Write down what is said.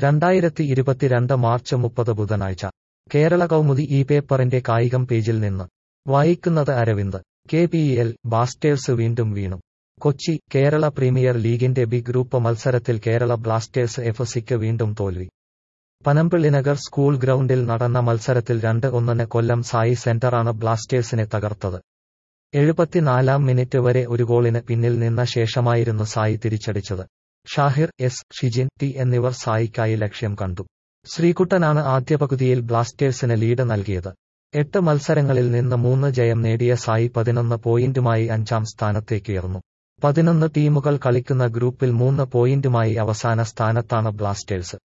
രണ്ടായിരത്തി ഇരുപത്തിരണ്ട് മാർച്ച് മുപ്പത് ബുധനാഴ്ച കേരള കൗമുദി ഈ പേപ്പറിന്റെ കായികം പേജിൽ നിന്ന് വായിക്കുന്നത് Aravind K P L Blasters വീണ്ടും വീണു കൊച്ചി കേരള പ്രീമിയർ ലീഗിന്റെ ബി ഗ്രൂപ്പ് മത്സരത്തിൽ കേരള ബ്ലാസ്റ്റേഴ്സ് എഫ് സിക്ക് വീണ്ടും തോൽവി പനമ്പിള്ളിനഗർ സ്കൂൾ ഗ്രൗണ്ടിൽ നടന്ന മത്സരത്തിൽ രണ്ട് ഒന്നിന് കൊല്ലം സായി സെന്ററാണ് ബ്ലാസ്റ്റേഴ്സിനെ തകർത്തത് എഴുപത്തിനാലാം മിനിറ്റ് വരെ ഒരു ഗോളിന് പിന്നിൽ നിന്ന ശേഷമായിരുന്നു സായി തിരിച്ചടിച്ചത് ഷാഹിർ എസ് ഷിജിൻ ടി എന്നിവർ സായിക്കായി ലക്ഷ്യം കണ്ടു ശ്രീകുട്ടനാണ് ആദ്യ പകുതിയിൽ ബ്ലാസ്റ്റേഴ്സിന് ലീഡ് നൽകിയത് എട്ട് മത്സരങ്ങളിൽ നിന്ന് മൂന്ന് ജയം നേടിയ സായി പതിനൊന്ന് പോയിന്റുമായി അഞ്ചാം സ്ഥാനത്തേക്കുയർന്നു പതിനൊന്ന് ടീമുകൾ കളിക്കുന്ന ഗ്രൂപ്പിൽ മൂന്ന് പോയിന്റുമായി അവസാന സ്ഥാനത്താണ് ബ്ലാസ്റ്റേഴ്സ്